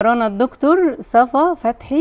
رانا الدكتور صفا فتحي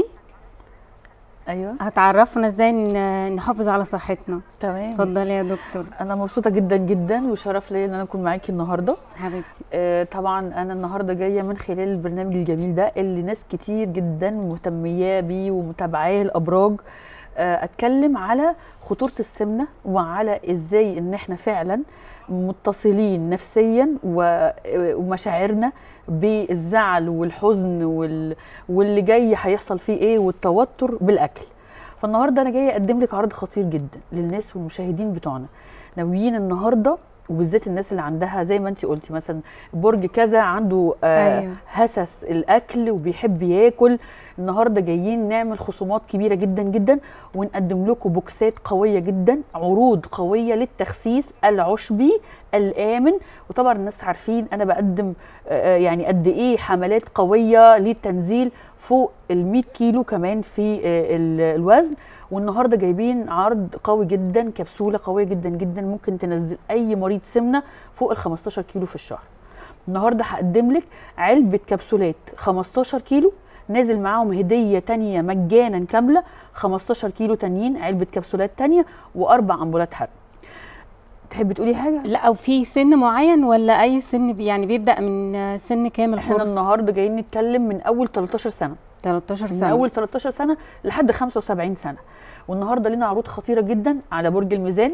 ايوه هتعرفنا ازاي ن- نحافظ على صحتنا تمام اتفضلي يا دكتور انا مبسوطه جدا جدا وشرف ليا ان انا اكون معاكي النهارده حبيبتي آه طبعا انا النهارده جايه من خلال البرنامج الجميل ده اللي ناس كتير جدا مهتميه بيه ومتابعاه الابراج آه اتكلم على خطوره السمنه وعلى ازاي ان احنا فعلا متصلين نفسيا و- ومشاعرنا بالزعل والحزن وال... واللي جاي هيحصل فيه ايه والتوتر بالاكل فالنهارده انا جايه اقدم لك عرض خطير جدا للناس والمشاهدين بتوعنا ناويين النهارده وبالذات الناس اللي عندها زي ما انت قلتي مثلا برج كذا عنده آه أيوة. هسس الاكل وبيحب ياكل النهارده جايين نعمل خصومات كبيره جدا جدا ونقدم لكم بوكسات قويه جدا عروض قويه للتخسيس العشبي الامن وطبعا الناس عارفين انا بقدم آه، يعني قد ايه حملات قويه للتنزيل فوق ال 100 كيلو كمان في آه، ال- الوزن والنهارده جايبين عرض قوي جدا كبسوله قويه جدا جدا ممكن تنزل اي مريض سمنه فوق ال 15 كيلو في الشهر النهارده هقدم لك علبه كبسولات 15 كيلو نازل معاهم هديه تانية مجانا كامله 15 كيلو تانيين علبه كبسولات تانية واربع امبولات حرق تحبي تقولي حاجه لا او في سن معين ولا اي سن بي يعني بيبدا من سن كام احنا الكورس النهارده جايين نتكلم من اول 13 سنه 13 من سنه اول 13 سنه لحد 75 سنه والنهارده لينا عروض خطيره جدا على برج الميزان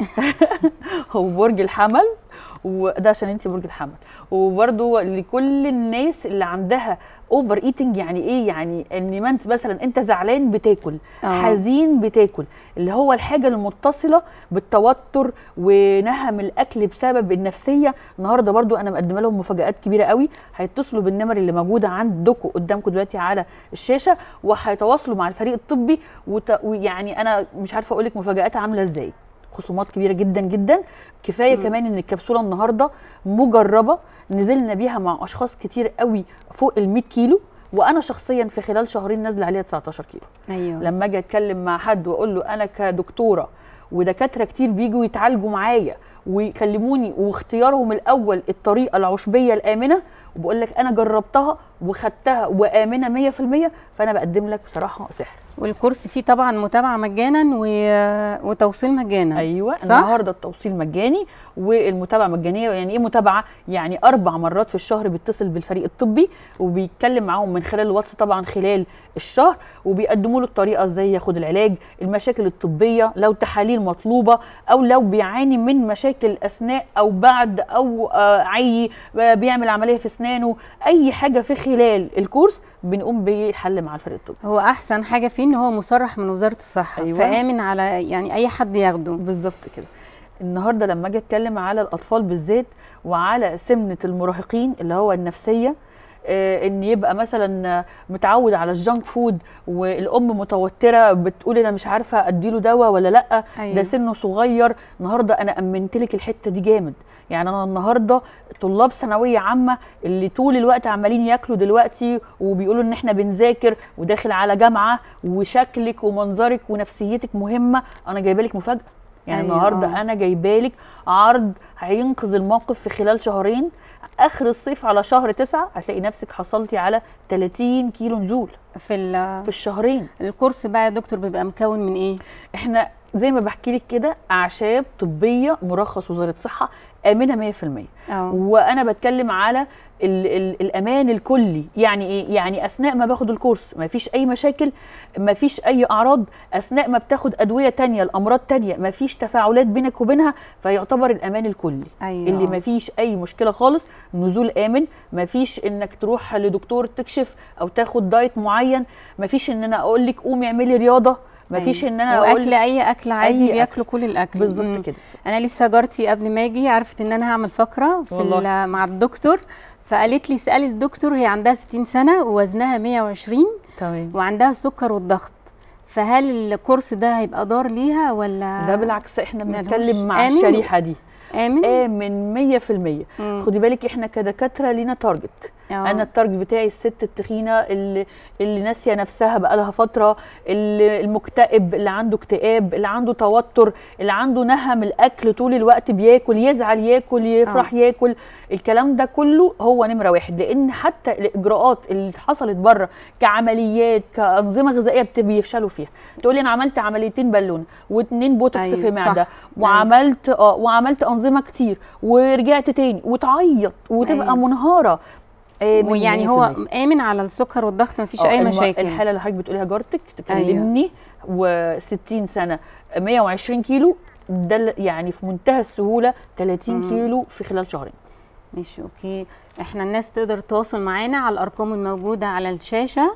هو برج الحمل وده عشان انت برج الحمل وبرده لكل الناس اللي عندها اوفر ايتنج يعني ايه يعني ان ما انت مثلا انت زعلان بتاكل آه. حزين بتاكل اللي هو الحاجه المتصله بالتوتر ونهم الاكل بسبب النفسيه النهارده برضو انا مقدمه لهم مفاجات كبيره قوي هيتصلوا بالنمر اللي موجوده عندكم قدامكم دلوقتي على الشاشه وهيتواصلوا مع الفريق الطبي وت... ويعني انا مش عارفه اقول لك مفاجات عامله ازاي خصومات كبيره جدا جدا كفايه مم. كمان ان الكبسوله النهارده مجربه نزلنا بيها مع اشخاص كتير قوي فوق ال 100 كيلو وانا شخصيا في خلال شهرين نازله عليها 19 كيلو ايوه لما اجي اتكلم مع حد واقول له انا كدكتوره ودكاتره كتير بيجوا يتعالجوا معايا ويكلموني واختيارهم الاول الطريقه العشبيه الامنه وبقول لك انا جربتها وخدتها وامنه 100% فانا بقدم لك بصراحه سحر والكورس فيه طبعا متابعه مجانا و... وتوصيل مجانا ايوه صح؟ النهارده التوصيل مجاني والمتابعه مجانيه يعني ايه متابعه يعني اربع مرات في الشهر بيتصل بالفريق الطبي وبيتكلم معاهم من خلال الواتس طبعا خلال الشهر وبيقدموا له الطريقه ازاي ياخد العلاج المشاكل الطبيه لو تحاليل مطلوبه او لو بيعاني من مشاكل اثناء او بعد او آه عي آه، بيعمل عمليه في اسنانه اي حاجه في خلال الكورس بنقوم بالحل مع الفريق الطبي هو احسن حاجه فيه ان هو مصرح من وزاره الصحه أيوة. فامن على يعني اي حد ياخده بالظبط كده النهارده لما اجي اتكلم على الاطفال بالذات وعلى سمنه المراهقين اللي هو النفسيه آه، ان يبقى مثلا آه، متعود على الجانك فود والام متوتره بتقول انا مش عارفه اديله دواء ولا لا أيوة. ده سنه صغير النهارده انا امنت لك الحته دي جامد يعني انا النهارده طلاب ثانويه عامه اللي طول الوقت عمالين ياكلوا دلوقتي وبيقولوا ان احنا بنذاكر وداخل على جامعه وشكلك ومنظرك ونفسيتك مهمه انا جايبه لك مفاجاه يعني أيوة، النهارده آه. انا جايبه لك عرض هينقذ الموقف في خلال شهرين اخر الصيف على شهر تسعة هتلاقي نفسك حصلتي على 30 كيلو نزول في ال- في الشهرين الكورس بقى يا دكتور بيبقى مكون من ايه احنا زي ما بحكي لك كده اعشاب طبيه مرخص وزاره صحه امنه 100% اه وانا بتكلم على ال ال الامان الكلي يعني ايه يعني اثناء ما باخد الكورس ما فيش اي مشاكل ما فيش اي اعراض اثناء ما بتاخد ادويه تانية لامراض تانية ما فيش تفاعلات بينك وبينها فيعتبر الامان الكلي ايوه اللي ما فيش اي مشكله خالص نزول امن ما فيش انك تروح لدكتور تكشف او تاخد دايت معين ما فيش ان انا اقول لك قومي اعملي رياضه ما فيش ان انا اقول واكل اي اكل عادي أي بياكلوا كل الاكل مم. بالظبط كده انا لسه جارتي قبل ما اجي عرفت ان انا هعمل فقره في والله. ال- مع الدكتور فقالت لي اسالي الدكتور هي عندها 60 سنه ووزنها 120 تمام وعندها السكر والضغط فهل الكورس ده هيبقى ضار ليها ولا لا بالعكس احنا ملهوش بنتكلم مع آمن؟ الشريحه دي امن امن 100% مم. خدي بالك احنا كدكاتره لينا تارجت آه. انا التارجت بتاعي الست التخينه اللي اللي ناسيه نفسها بقالها فتره اللي المكتئب اللي عنده اكتئاب اللي عنده توتر اللي عنده نهم الاكل طول الوقت بياكل يزعل ياكل يفرح آه. ياكل الكلام ده كله هو نمره واحد لان حتى الاجراءات اللي حصلت بره كعمليات كانظمه غذائيه بت- بيفشلوا فيها تقولي انا عملت عمليتين بالون واتنين بوتوكس أيوة، في معده صح. وعملت اه وعملت انظمه كتير ورجعت تاني وتعيط وتبقى أيوة. منهاره آمن ويعني 100%. هو امن على السكر والضغط مفيش آه، اي الم- مشاكل الحاله اللي حضرتك بتقوليها جارتك تكلمني و60 سنه 120 كيلو ده ال- يعني في منتهى السهوله 30 مم. كيلو في خلال شهرين ماشي اوكي احنا الناس تقدر تتواصل معانا على الارقام الموجوده على الشاشه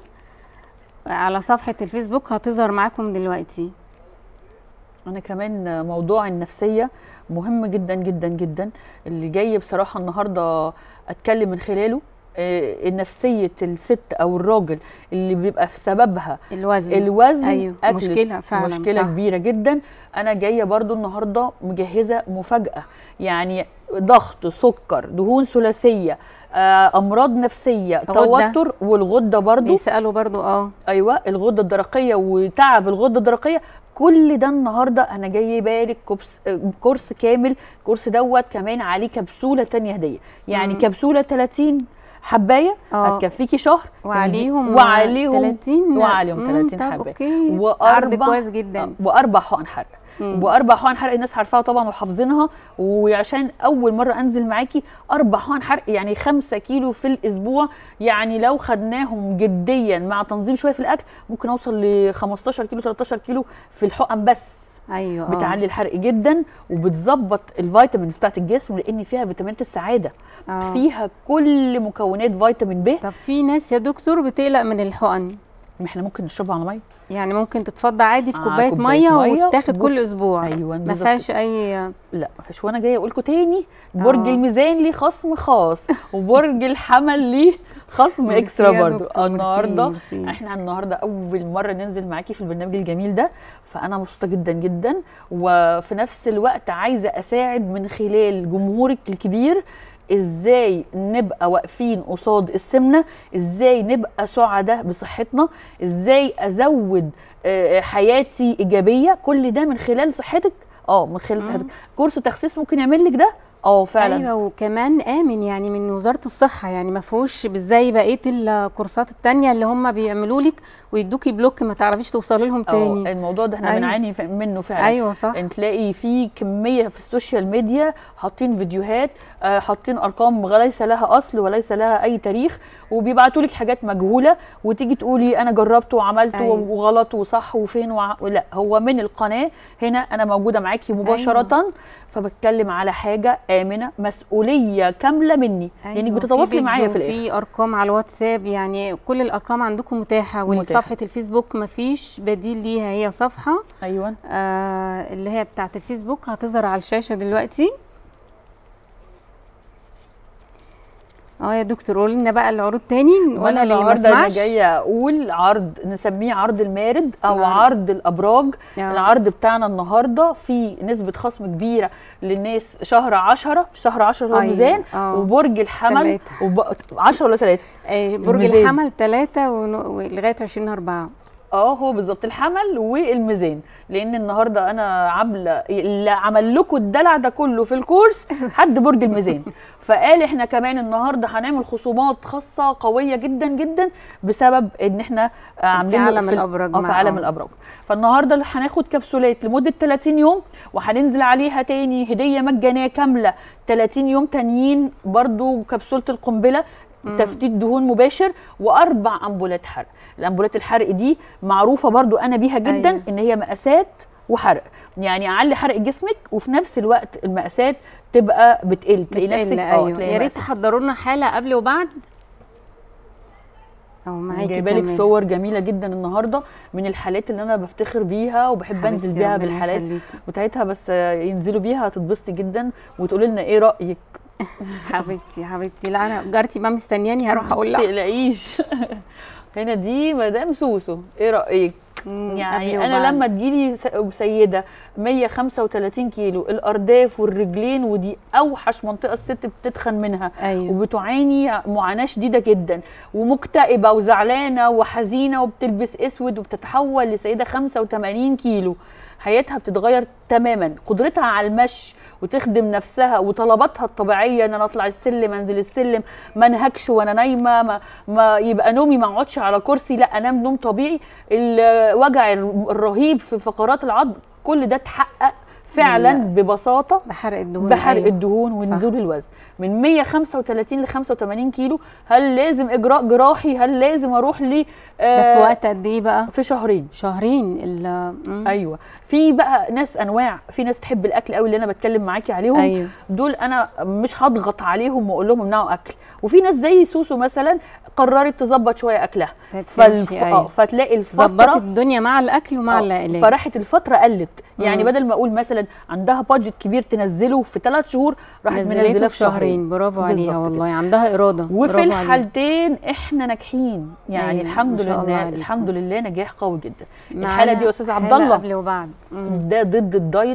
على صفحه الفيسبوك هتظهر معاكم دلوقتي انا كمان موضوع النفسيه مهم جدا جدا جدا اللي جاي بصراحه النهارده اتكلم من خلاله آه، نفسيه الست او الراجل اللي بيبقى في سببها الوزن الوزن ايوه أكل مشكله فعلا مشكله صح. كبيره جدا انا جايه برضو النهارده مجهزه مفاجاه يعني ضغط سكر دهون ثلاثيه آه، امراض نفسيه غدة. توتر والغده برضو بيسالوا برضو اه ايوه الغده الدرقيه وتعب الغده الدرقيه كل ده النهارده انا جاي بالك كورس كورس كامل الكورس دوت كمان عليه كبسوله تانية هديه يعني مم. كبسوله 30 حبايه اه هتكفيكي شهر وعليهم وعليهم 30 وعليهم مم، 30 طب حبة. اوكي وأربع- عرض كويس جدا آه، واربع حقن حرق مم. واربع حقن حرق الناس عارفاها طبعا وحافظينها وعشان اول مره انزل معاكي اربع حقن حرق يعني خمسة كيلو في الاسبوع يعني لو خدناهم جديا مع تنظيم شويه في الاكل ممكن اوصل ل 15 كيلو 13 كيلو في الحقن بس ايوه آه. بتعلي الحرق جدا وبتظبط الفيتامينز بتاعت الجسم لان فيها فيتامينات السعاده آه. فيها كل مكونات فيتامين ب طب في ناس يا دكتور بتقلق من الحقن ما احنا ممكن نشربها على ميه يعني ممكن تتفضى عادي في آه، كوبايه كوباية ميه مية وتاخد وب- كل اسبوع ايوه ما بالظبط فيهاش اي لا مفيش وانا جايه اقول لكم تاني برج آه. الميزان ليه خصم خاص وبرج الحمل ليه خصم ميرسي اكسترا يا برضو دكتور، ميرسي، النهارده ميرسي. احنا النهارده اول مره ننزل معاكي في البرنامج الجميل ده فانا مبسوطه جدا جدا وفي نفس الوقت عايزه اساعد من خلال جمهورك الكبير ازاي نبقى واقفين قصاد السمنه ازاي نبقى سعداء بصحتنا ازاي ازود آه، حياتي ايجابيه كل ده من خلال صحتك اه من خلال صحتك كورس تخسيس ممكن يعمل لك ده اه فعلا ايوه وكمان امن يعني من وزاره الصحه يعني ما فيهوش مش زي بقيه الكورسات التانية اللي هم بيعملوا لك ويدوكي بلوك ما تعرفيش توصلي لهم اه تاني الموضوع ده احنا أيوة. بنعاني ف- منه فعلا ايوه صح ان تلاقي في كميه في السوشيال ميديا حاطين فيديوهات آه، حاطين ارقام غ- ليس لها اصل وليس لها اي تاريخ وبيبعتوا لك حاجات مجهوله وتيجي تقولي انا جربت وعملت أيوة. أيوة. وغلط وصح وفين وع... لا هو من القناه هنا انا موجوده معاكي مباشره أيوة. فبتكلم على حاجه امنه مسؤوليه كامله مني أيوة. لانك أيوة، بتتواصلي في معايا في بيج الاخر وفي ارقام على الواتساب يعني كل الارقام عندكم متاحه متاحة. وصفحه الفيسبوك ما فيش بديل ليها هي صفحه ايوه آه اللي هي بتاعه الفيسبوك هتظهر على الشاشه دلوقتي اه يا دكتور قولي لنا بقى العروض تاني وانا ولا اللي ما النهارده انا سمعش جايه اقول عرض نسميه عرض المارد او العرض. عرض الابراج آه. العرض بتاعنا النهارده في نسبه خصم كبيره للناس شهر 10 شهر 10 هو أيوة، الميزان آه. وبرج الحمل تلاتة. وب... 10 ولا 3 آه برج الميزان. الحمل ثلاثة ولغايه 20 4 اه هو بالظبط الحمل والميزان لان النهارده انا عامله اللي عمل لكم الدلع ده كله في الكورس حد برج الميزان فقال احنا كمان النهارده هنعمل خصومات خاصه قويه جدا جدا بسبب ان احنا آه، عاملين عالم ال- الأبراج اه في مع- عالم آه. الابراج فالنهارده اللي هناخد كبسولات لمده 30 يوم وهننزل عليها تاني هديه مجانيه كامله 30 يوم تانيين برضو كبسوله القنبله تفتيت دهون مباشر واربع امبولات حرق الامبولات الحرق دي معروفه برضو انا بيها جدا أيوة. أيوة. ان هي مقاسات وحرق يعني اعلي حرق جسمك وفي نفس الوقت المقاسات تبقى بتقل تلاقي نفسك بتقل اه ايوه تلاقي يا ريت مقاسك تحضروا لنا حاله قبل وبعد او معاكي جايبه لك كمان. صور جميله جدا النهارده من الحالات اللي انا بفتخر بيها وبحب حبيبتي، انزل بيها ربنا بالحالات يخليكي. بتاعتها بس ينزلوا بيها هتتبسطي جدا وتقولي لنا ايه رايك حبيبتي حبيبتي لا انا جارتي بقى مستنياني هروح اقول ما لها تقلقيش هنا دي مدام سوسو ايه رايك مم، يعني قبل انا وبعد. لما تجيلي س- سيده 135 كيلو الارداف والرجلين ودي اوحش منطقه الست بتتخن منها ايوه وبتعاني معاناه شديده جدا ومكتئبه وزعلانه وحزينه وبتلبس اسود وبتتحول لسيده 85 كيلو حياتها بتتغير تماما قدرتها على المشي وتخدم نفسها وطلباتها الطبيعيه ان انا اطلع السلم انزل السلم ما انهكش وانا نايمه ما, ما يبقى نومي ما اقعدش على كرسي لا انام نوم طبيعي الوجع الرهيب في فقرات العظم كل ده اتحقق فعلا لا. ببساطه بحرق الدهون بحرق أيوة. الدهون ونزول الوزن من 135 ل 85 كيلو هل لازم اجراء جراحي هل لازم اروح ل ده في وقت قد ايه بقى في شهرين شهرين ال مم. ايوه في بقى ناس انواع في ناس تحب الاكل قوي اللي انا بتكلم معاكي عليهم ايوه دول انا مش هضغط عليهم واقول لهم امنعوا اكل وفي ناس زي سوسو مثلا قررت تظبط شويه اكلها فتمشي، آه، أيوة. فتلاقي الفتره ظبطت الدنيا مع الاكل ومع آه، العلاج فراحت الفتره قلت يعني مم. بدل ما اقول مثلا عندها بادجت كبير تنزله في ثلاث شهور راحت نزلته منزله في شهرين برافو عليها بالظبط كده. والله عندها اراده وفي برافو عليها. الحالتين احنا ناجحين يعني أيوة، الحمد ما شاء الله لله عليكم. الحمد لله نجاح قوي جدا معانا الحاله دي يا استاذ عبد حالة الله قبل وبعد مم. ده ضد الدايت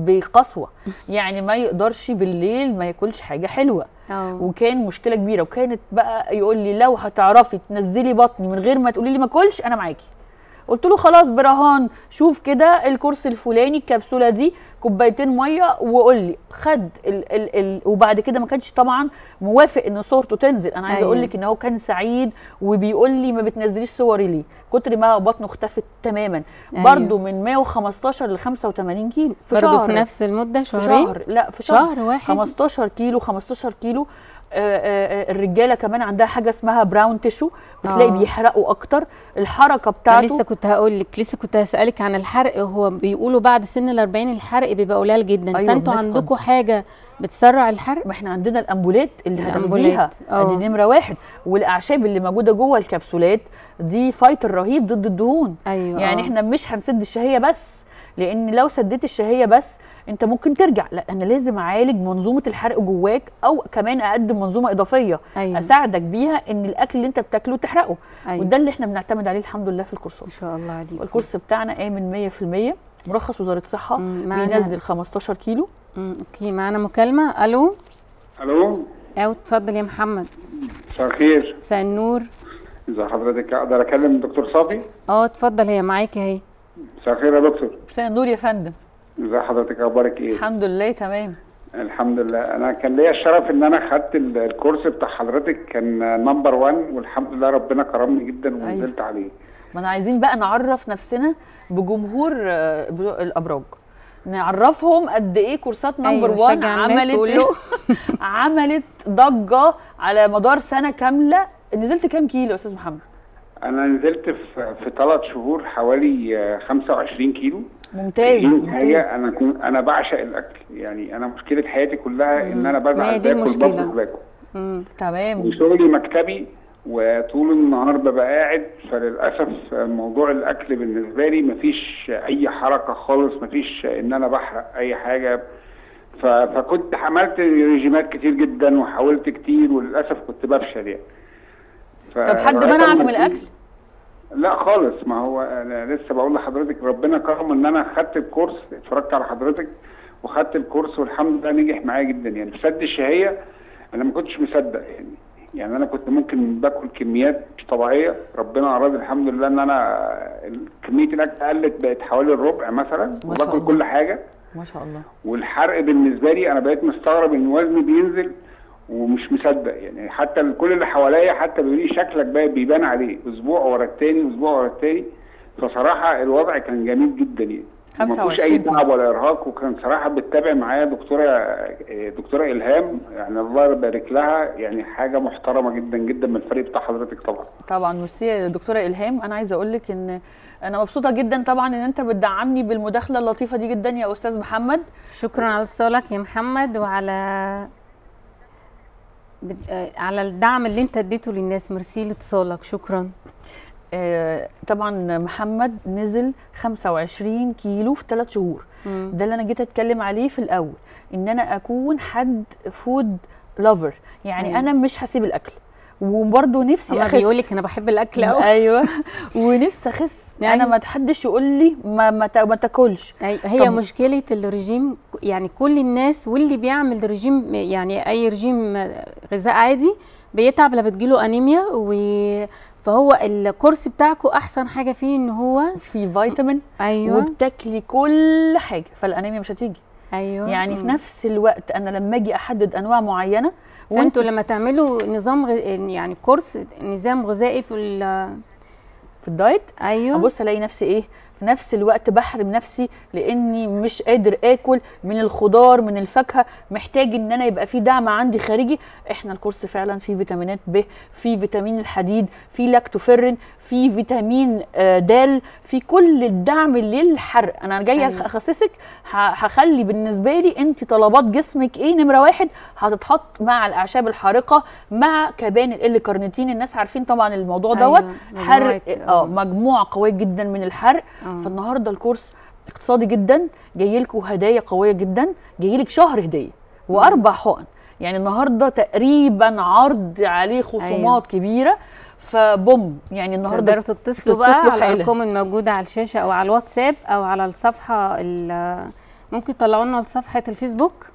بقسوه يعني ما يقدرش بالليل ما ياكلش حاجه حلوه اه وكان مشكله كبيره وكانت بقى يقول لي لو هتعرفي تنزلي بطني من غير ما تقولي لي ما اكلش انا معاكي قلت له خلاص برهان شوف كده الكورس الفلاني الكبسوله دي كوبايتين ميه وقول لي خد ال ال ال وبعد كده ما كانش طبعا موافق ان صورته تنزل انا عايزه أيوة. اقول لك ان هو كان سعيد وبيقول لي ما بتنزليش صوري ليه كتر ما بطنه اختفت تماما أيوة. برده من 115 ل 85 كيلو في برضه شهر في نفس المده في شهرين شهر لا في شهر, شهر واحد 15 كيلو 15 كيلو آه، آه، آه، الرجاله كمان عندها حاجه اسمها براون تيشو بتلاقي آه. بيحرقوا اكتر الحركه أنا بتاعته لسه كنت هقول لك لسه كنت هسالك عن الحرق هو بيقولوا بعد سن ال 40 الحرق بيبقى قليل جدا أيوة، فانتوا بنفقد. عندكم حاجه بتسرع الحرق ما احنا عندنا الامبولات اللي الأمبولات، هتاخديها آه. دي نمره واحد والاعشاب اللي موجوده جوه الكبسولات دي فايتر رهيب ضد الدهون ايوه يعني آه. احنا مش هنسد الشهيه بس لان لو سديت الشهيه بس انت ممكن ترجع لا انا لازم اعالج منظومه الحرق جواك او كمان اقدم منظومه اضافيه ايوه اساعدك بيها ان الاكل اللي انت بتاكله تحرقه ايوه وده اللي احنا بنعتمد عليه الحمد لله في الكورسات ما شاء الله عليك الكورس بتاعنا امن 100% مرخص وزاره صحه مم، معانا- بينزل 15 كيلو مم، اوكي معانا مكالمه الو الو او اتفضل يا محمد مساء الخير مساء النور ازي حضرتك اقدر اكلم الدكتور صافي اه اتفضل هي معاكي اهي مساء الخير يا دكتور مساء النور يا فندم ازي حضرتك اخبارك ايه الحمد لله تمام الحمد لله انا كان ليا الشرف ان انا خدت ال- الكورس بتاع حضرتك كان نمبر 1 والحمد لله ربنا كرمني جدا ونزلت عليه ما انا عايزين بقى نعرف نفسنا بجمهور آه، بتوع الابراج نعرفهم قد ايه كورسات نمبر أيوة، 1 شجع الناس وقول له. عملت عملت ضجه على مدار سنه كامله نزلت كام كيلو يا استاذ محمد انا نزلت في في ثلاث شهور حوالي آه، 25 كيلو ممتاز دي ممتاز حاجه انا كنت انا بعشق الاكل يعني انا مشكله حياتي كلها ان انا ما هي بزعل دي باكل المشكلة. باكل باكل مم. تمام وشغلي مكتبي وطول النهار ببقى قاعد فللاسف موضوع الاكل بالنسبه لي مفيش اي حركه خالص مفيش ان انا بحرق اي حاجه ف- فكنت عملت ريجيمات كتير جدا وحاولت كتير وللاسف كنت بفشل يعني ف- طب حد لغاية منعك أما من الاكل لا خالص ما هو انا لسه بقول لحضرتك ربنا كرم ان انا خدت الكورس اتفرجت على حضرتك وخدت الكورس والحمد لله نجح معايا جدا يعني في سد الشهيه انا ما كنتش مصدق يعني يعني انا كنت ممكن باكل كميات مش طبيعيه ربنا اراد الحمد لله ان انا كميه الاكل قلت بقت حوالي الربع مثلا ما شاء وباكل الله. كل حاجه ما شاء الله والحرق بالنسبه لي انا بقيت مستغرب ان وزني بينزل ومش مصدق يعني حتى ال- كل اللي حواليا حتى بيقولوا لي شكلك بقى بيبان عليه اسبوع ورا التاني اسبوع ورا التاني فصراحه الوضع كان جميل جدا يعني ما فيهوش اي 25 تعب ولا ارهاق وكان صراحه بتتابع معايا دكتوره دكتوره الهام يعني الله يبارك لها يعني حاجه محترمه جدا جدا من الفريق بتاع حضرتك طبعا طبعا ميرسي يا دكتوره الهام انا عايزه اقول لك ان انا مبسوطه جدا طبعا ان انت بتدعمني بالمداخله اللطيفه دي جدا يا استاذ محمد شكرا على اتصالك يا محمد وعلى بت- آه، على الدعم اللي انت اديته للناس ميرسي لاتصالك شكرا آه، طبعا محمد نزل 25 كيلو في 3 شهور مم. ده اللي انا جيت اتكلم عليه في الاول ان انا اكون حد فود لافر يعني أيوة. انا مش هسيب الاكل وبرده نفسي اما اخس بيقول لك انا بحب الاكل قوي ايوه ونفسي اخس انا أيوة. ما حدش يقول لي ما ما, تا- ما تاكلش أي- هي طب- مشكلة الرجيم يعني كل الناس واللي بيعمل رجيم يعني أي رجيم غذاء عادي بيتعب لما بتجيله أنيميا و فهو الكورس بتاعكم أحسن حاجة فيه إن هو في فيتامين أيوه وبتاكلي كل حاجه فالانيميا مش هتيجي أيوه يعني في مم. نفس الوقت انا لما اجي احدد انواع معينه فانتوا لما تعملوا نظام غ... يعني كورس نظام غذائي في ال... في الدايت ايوه ابص الاقي نفسي ايه في نفس الوقت بحرم نفسي لاني مش قادر اكل من الخضار من الفاكهه محتاج ان انا يبقى في دعم عندي خارجي احنا الكورس فعلا فيه فيتامينات ب في فيتامين الحديد في لاكتوفيرين في فيتامين آه، د في كل الدعم للحرق انا جايه أيوة. اخسسك ه- هخلي بالنسبه لي انت طلبات جسمك ايه نمره واحد هتتحط مع الاعشاب الحارقه مع كبان ال كارنيتين الناس عارفين طبعا الموضوع دوت أيوة، حرق مجموعة، اه آه. مجموعه قويه جدا من الحرق آه. فالنهارده الكورس اقتصادي جدا جاي لكم هدايا قويه جدا جاي لك شهر هديه واربع حقن يعني النهارده تقريبا عرض عليه خصومات أيوة. كبيره فبوم يعني النهارده تقدروا تتصلوا بقى تتصلوا على حالا. الارقام الموجوده على الشاشه او على الواتساب او على الصفحه ال- ممكن تطلعوا لنا صفحه الفيسبوك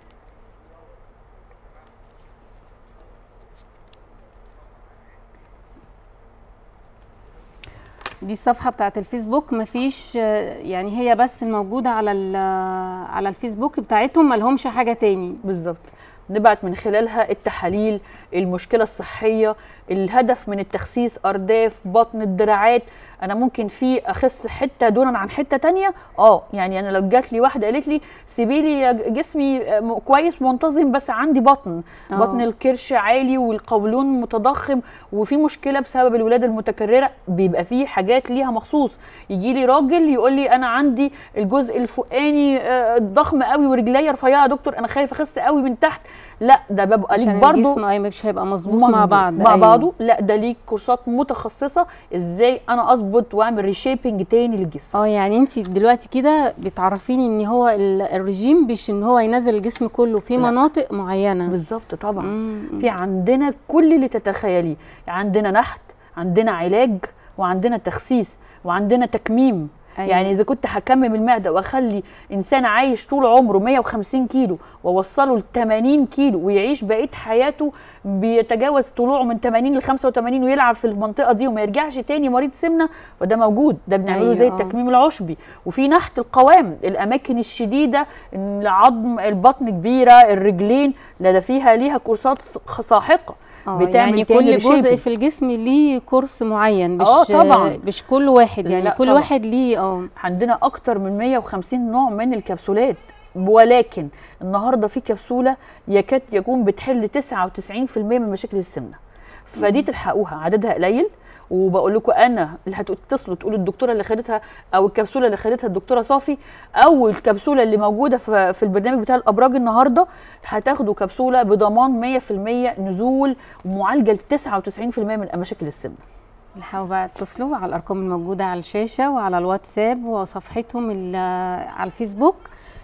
دي الصفحه بتاعت الفيسبوك مفيش آه، يعني هي بس الموجوده على ال- على الفيسبوك بتاعتهم ملهمش حاجه تاني بالظبط نبعت من خلالها التحاليل المشكله الصحيه الهدف من التخسيس ارداف بطن الدراعات انا ممكن في اخس حته دونا عن حته تانية اه يعني انا لو جات لي واحده قالت لي سيبي لي جسمي آه، م- كويس منتظم بس عندي بطن آه. بطن الكرش عالي والقولون متضخم وفي مشكله بسبب الولاده المتكرره بيبقى فيه حاجات ليها مخصوص يجي لي راجل يقول لي انا عندي الجزء الفوقاني آه، ضخم قوي ورجليا رفيعه يا دكتور انا خايف اخس قوي من تحت لا ده ببقى ليك عشان برضه الجسم أي مش هيبقى مظبوط مع مظبوط بعض مع أيوة. بعضه لا ده ليك كورسات متخصصه ازاي انا اظبط واعمل ريشيبنج تاني للجسم اه يعني انت دلوقتي كده بتعرفيني ان هو ال- الرجيم مش ان هو ينزل الجسم كله في لا. مناطق معينه بالظبط طبعا مم. في عندنا كل اللي تتخيليه عندنا نحت عندنا علاج وعندنا تخسيس وعندنا تكميم أيوة. يعني اذا كنت هكمم المعده واخلي انسان عايش طول عمره 150 كيلو واوصله ل 80 كيلو ويعيش بقيه حياته بيتجاوز طلوعه من 80 ل 85 ويلعب في المنطقه دي وما يرجعش تاني مريض سمنه وده موجود ده بنعمله أيوة، زي آه. التكميم العشبي وفي نحت القوام الاماكن الشديده العظم البطن كبيره الرجلين لا ده فيها ليها كورسات ساحقه اه بتعمل يعني تاني كل جزء ريشيبنج. في الجسم ليه كورس معين مش آه، طبعاً. مش كل واحد يعني لا، كل طبعاً. واحد ليه اه عندنا اكتر من 150 نوع من الكبسولات ولكن النهارده في كبسوله يكاد يكون بتحل 99% من مشاكل السمنه فدي تلحقوها عددها قليل وبقول لكم انا اللي هتتصلوا تقولوا الدكتوره اللي خدتها او الكبسوله اللي خدتها الدكتوره صافي او الكبسوله اللي موجوده في, في البرنامج بتاع الابراج النهارده هتاخدوا كبسوله بضمان 100% نزول ومعالجه ل 99% من مشاكل السمنه الحقوا بقى اتصلوا على الارقام الموجوده على الشاشه وعلى الواتساب وصفحتهم ال- على الفيسبوك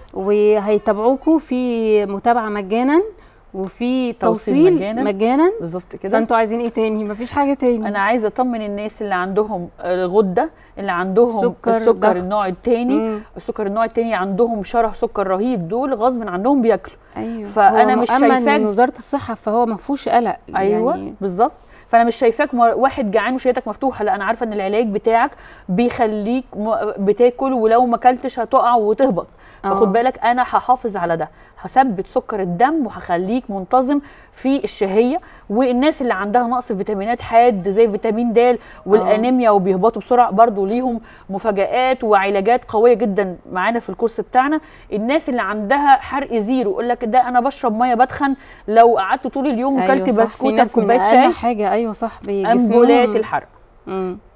وهيتابعوكم في متابعه مجانا وفي توصيل توصيل مجاناً. مجانا بالظبط كده فانتوا عايزين ايه تاني مفيش حاجه تاني انا عايزه اطمن الناس اللي عندهم الغده اللي عندهم السكر، السكر, ضغط. النوع الثاني مم. السكر النوع الثاني عندهم شره سكر رهيب دول غصب عنهم بياكلوا ايوه فأنا هو مش مؤمن شايفاك- من وزاره الصحه فهو ما فيهوش قلق ايوه يعني بالظبط فانا مش شايفاك مر- واحد جعان وشهيتك مفتوحه لا انا عارفه ان العلاج بتاعك بيخليك م- بتاكل ولو ما اكلتش هتقع وتهبط آه. فخد بالك انا هحافظ على ده هثبت سكر الدم وهخليك منتظم في الشهيه والناس اللي عندها نقص فيتامينات حاد زي فيتامين د والانيميا وبيهبطوا بسرعه برضو ليهم مفاجآت وعلاجات قويه جدا معانا في الكورس بتاعنا الناس اللي عندها حرق زيرو يقول لك ده انا بشرب ميه بدخن لو قعدت طول اليوم وكلت أيوة صح، في بسكوته ناس من بكوبايه أقل شاي حاجه ايوه صح امبولات بجسمهم الحرق مم.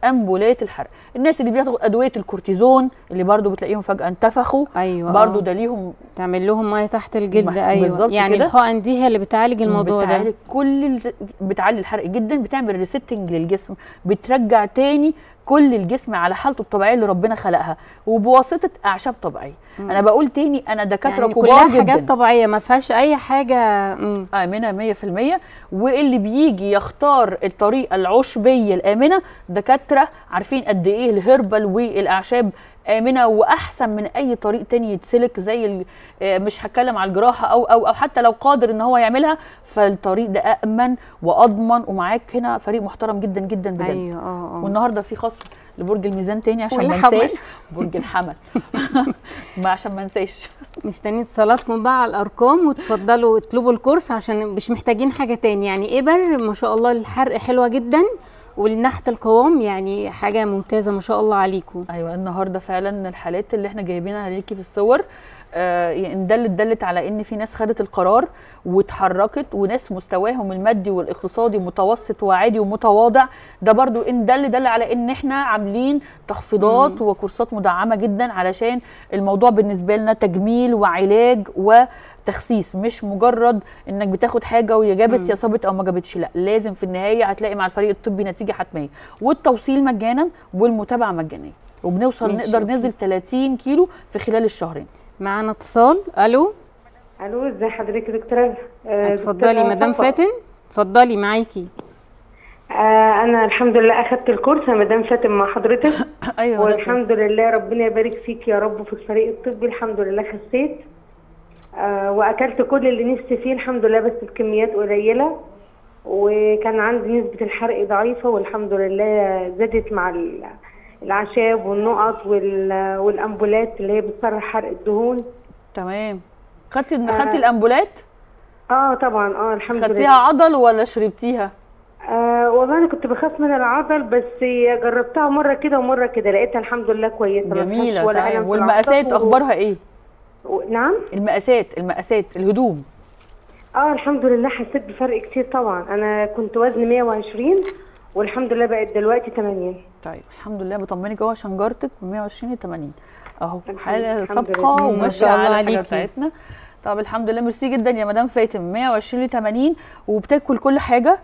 امبولات الحرق الناس اللي بياخدوا ادويه الكورتيزون اللي برضو بتلاقيهم فجاه انتفخوا ايوه برضو آه. ده ليهم تعمل لهم ميه تحت الجلد مح- ايوه بالظبط يعني كده. الحقن دي هي اللي بتعالج الموضوع بتعالج ده كل ال... بتعلي الحرق جدا بتعمل ريستنج للجسم بترجع تاني كل الجسم على حالته الطبيعيه اللي ربنا خلقها وبواسطه اعشاب طبيعيه انا بقول تاني انا دكاتره يعني كبار كلها جدا حاجات طبيعيه ما فيهاش اي حاجه مم. آمنة 100% واللي بيجي يختار الطريقة العشبية الآمنة دكاترة عارفين قد إيه الهربل والأعشاب آمنة وأحسن من أي طريق تاني يتسلك زي ال- آه، مش هتكلم على الجراحة أو أو أو حتى لو قادر إن هو يعملها فالطريق ده أأمن وأضمن ومعاك هنا فريق محترم جدا جدا بجد ايوه اه اه والنهارده في خصم لبرج الميزان تاني عشان ما والحمل. انساش برج الحمل ما عشان ما انساش مستنيه اتصالاتكم بقى على الارقام وتفضلوا اطلبوا الكورس عشان مش محتاجين حاجه تاني يعني ابر ما شاء الله الحرق حلوه جدا والنحت القوام يعني حاجه ممتازه ما شاء الله عليكم ايوه النهارده فعلا الحالات اللي احنا جايبينها ليكي في الصور آه يعني دلت دلت على ان في ناس خدت القرار واتحركت وناس مستواهم المادي والاقتصادي متوسط وعادي ومتواضع ده برضو ان دل دل على ان احنا عاملين تخفيضات وكورسات مدعمه جدا علشان الموضوع بالنسبه لنا تجميل وعلاج وتخسيس مش مجرد انك بتاخد حاجه ويا جابت يا صابت او ما جابتش لا لازم في النهايه هتلاقي مع الفريق الطبي نتيجه حتميه والتوصيل مجانا والمتابعه مجانيه وبنوصل ماشي، نقدر أوكي. ننزل 30 كيلو في خلال الشهرين معانا اتصال الو الو ازي حضرتك يا دكتوره آه، اتفضلي دكتورة مدام صفوة. فاتن اتفضلي معاكي آه انا الحمد لله اخدت الكورس يا مدام فاتن مع حضرتك ايوه ده والحمد لله ربنا يبارك فيك يا رب في الفريق الطبي الحمد لله خسيت آه واكلت كل اللي نفسي فيه الحمد لله بس بكميات قليله وكان عندي نسبه الحرق ضعيفه والحمد لله زادت مع ال- الاعشاب والنقط وال- والامبولات اللي هي بتصرح حرق الدهون تمام خدتي خدتي الامبولات اه طبعا اه الحمد لله خدتيها عضل ولا شربتيها آه والله انا كنت بخاف من العضل بس جربتها مره كده ومره كده لقيتها الحمد لله كويسه ما جميله فيهاش ولا ألم تمام في والمقاسات الأعصاب و- اخبارها ايه و... نعم المقاسات المقاسات الهدوم اه الحمد لله حسيت بفرق كتير طبعا انا كنت وزن 120 والحمد لله بقت دلوقتي 80 طيب الحمد لله بطمنك اهو عشان جارتك من 120 ل 80 اهو الحمد- حاله الحمد سابقه لله. ما وماشيه شاء الله على الحاجه عليكي. بتاعتنا طب الحمد لله ميرسي جدا يا مدام فاتن 120 ل 80 وبتاكل كل حاجه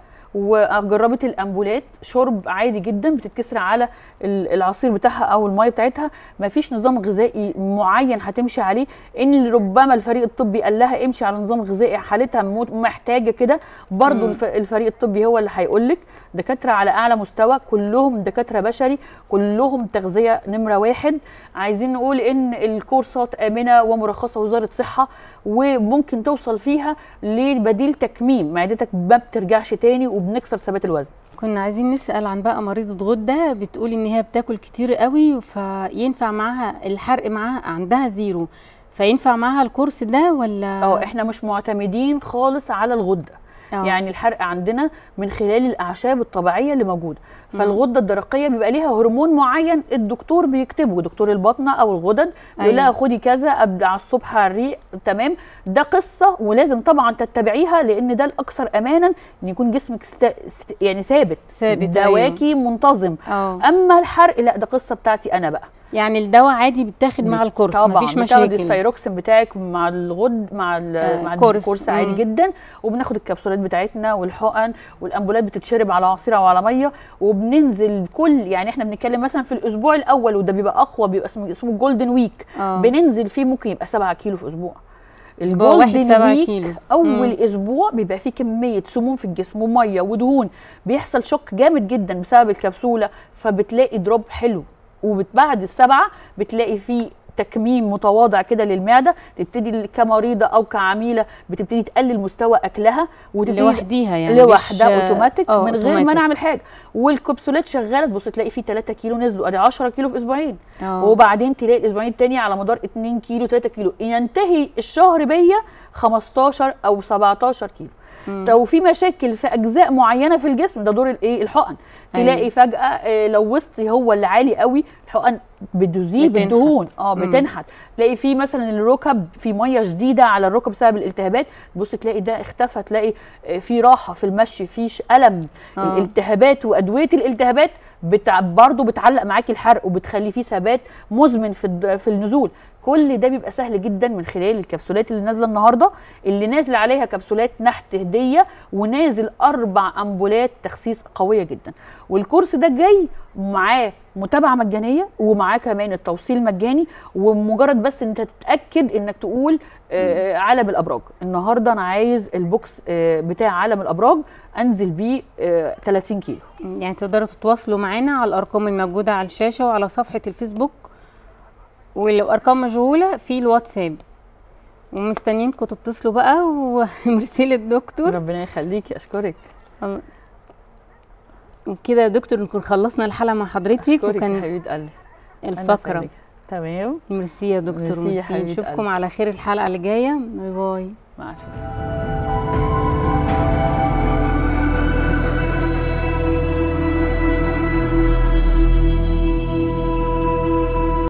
وجربت الامبولات شرب عادي جدا بتتكسر على ال- العصير بتاعها او الميه بتاعتها ما فيش نظام غذائي معين هتمشي عليه ان ربما الفريق الطبي قال لها امشي على نظام غذائي حالتها مو- محتاجه كده برضو الف- الفريق الطبي هو اللي هيقول لك دكاتره على اعلى مستوى كلهم دكاتره بشري كلهم تغذيه نمره واحد عايزين نقول ان الكورسات امنه ومرخصه وزاره صحه وممكن توصل فيها لبديل تكميم معدتك ما بترجعش تاني وبنكسر ثبات الوزن كنا عايزين نسأل عن بقى مريضة غدة بتقول ان هي بتاكل كتير قوي فينفع معاها الحرق معاها عندها زيرو فينفع معاها الكورس ده ولا اه احنا مش معتمدين خالص على الغده آه. يعني الحرق عندنا من خلال الاعشاب الطبيعيه اللي موجوده فالغده الدرقيه بيبقى ليها هرمون معين الدكتور بيكتبه دكتور الباطنه او الغدد بيقول لها أيوة. خدي كذا ابدا على الصبح على الريق تمام ده قصه ولازم طبعا تتبعيها لان ده الاكثر امانا ان يكون جسمك است... است- يعني ثابت ثابت، دواكي منتظم اه اما الحرق لا ده قصه بتاعتي انا بقى يعني الدواء عادي بيتاخد مع الكورس طبعا مفيش بتاخدي مشاكل الثايروكسين بتاعك مع الغد مع ال آه، مع كورس. الكورس عادي مم. جدا وبناخد الكبسولات بتاعتنا والحقن والامبولات بتتشرب على عصير او على ميه وبننزل كل يعني احنا بنتكلم مثلا في الاسبوع الاول وده بيبقى اقوى بيبقى اسمه اسمه جولدن ويك آه. بننزل فيه ممكن يبقى 7 كيلو في اسبوع أسبوع واحد الجولدن سبعة ويك كيلو. اول مم. اسبوع بيبقى فيه كميه سموم في الجسم وميه ودهون بيحصل شوك جامد جدا بسبب الكبسوله فبتلاقي دروب حلو وبعد السبعه بتلاقي فيه تكميم متواضع كده للمعده تبتدي كمريضه او كعميله بتبتدي تقلل مستوى اكلها وتبتدي لوحديها يعني لوحدها مش- اوتوماتيك آه، من غير ما أوتوماتيك. نعمل حاجه والكبسولات شغاله تبص تلاقي فيه 3 كيلو نزلوا ادي 10 كيلو في اسبوعين آه. وبعدين تلاقي الاسبوعين التاني على مدار 2 كيلو 3 كيلو ينتهي الشهر بيا 15 او 17 كيلو لو في مشاكل في اجزاء معينه في الجسم ده دور الايه الحقن أيوة. تلاقي فجاه آه، لو وسطي هو اللي عالي قوي الحقن بتزيد بتنحت. الدهون اه مم. بتنحت تلاقي في مثلا الركب في ميه شديده على الركب بسبب الالتهابات تبص تلاقي ده اختفى تلاقي آه، في راحه في المشي في ش- الم آه. الالتهابات وادويه الالتهابات بتع... برضو بتعلق معاكي الحرق وبتخلي فيه ثبات مزمن في الد... في النزول كل ده بيبقى سهل جدا من خلال الكبسولات اللي نازله النهارده اللي نازل عليها كبسولات نحت هديه ونازل اربع امبولات تخسيس قويه جدا والكورس ده جاي معاه متابعه مجانيه ومعاه كمان التوصيل مجاني ومجرد بس انت تتاكد انك تقول آه عالم الابراج النهارده انا عايز البوكس آه بتاع عالم الابراج انزل بيه آه 30 كيلو يعني تقدروا تتواصلوا معانا على الارقام الموجوده على الشاشه وعلى صفحه الفيسبوك ولو ارقام مشغوله في الواتساب ومستنيينكم تتصلوا بقى وميرسي للدكتور ربنا يخليكي اشكرك وبكده يا دكتور نكون خلصنا الحلقه مع حضرتك اشكرك يا وكان حبيبه قلبي أنا الفقره سعيدة. تمام ميرسي يا دكتور ميرسي يا ميرسي حبيبة نشوفكم قلبي. على خير الحلقه اللي جايه باي باي مع السلامه